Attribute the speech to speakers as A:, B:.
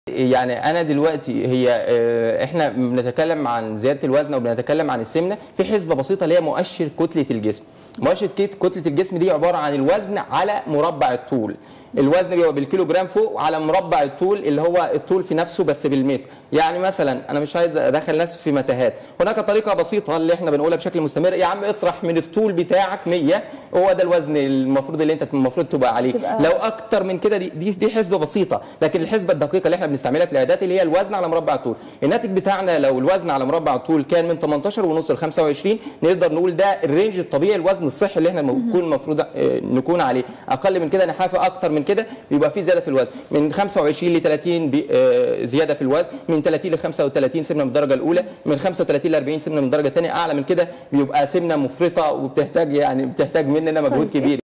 A: يعني انا دلوقتي هي آه، احنا بنتكلم عن زياده الوزن او بنتكلم عن السمنه في حسبه بسيطه اللي هي مؤشر كتله الجسم مؤشر كت- كتله الجسم دي عباره عن الوزن على مربع الطول الوزن بيبقى بالكيلو جرام فوق على مربع الطول اللي هو الطول في نفسه بس بالمتر يعني مثلا انا مش عايز ادخل ناس في متاهات هناك طريقه بسيطه اللي احنا بنقولها بشكل مستمر يا عم اطرح من الطول بتاعك 100 هو ده الوزن المفروض اللي انت المفروض تبقى عليه
B: تبقى-
A: لو اكتر من كده دي دي, دي حسبه بسيطه لكن الحسبه الدقيقه اللي احنا بنستعملها في العيادات اللي هي الوزن على مربع الطول الناتج بتاعنا لو الوزن على مربع الطول كان من 18 ونص ل 25 نقدر نقول ده الرينج الطبيعي الوزن الصحي اللي احنا نكون المفروض آه، نكون عليه اقل من كده نحافظ اكتر من كده بيبقى في زياده في الوزن من 25 ل 30 بي- آه، زياده في الوزن من 30 ل 35 سمنه من الدرجه الاولى من 35 ل 40 سمنه من الدرجه الثانيه اعلى من كده بيبقى سمنه مفرطه وبتحتاج يعني بتحتاج مننا مجهود
B: طيب،
A: كبير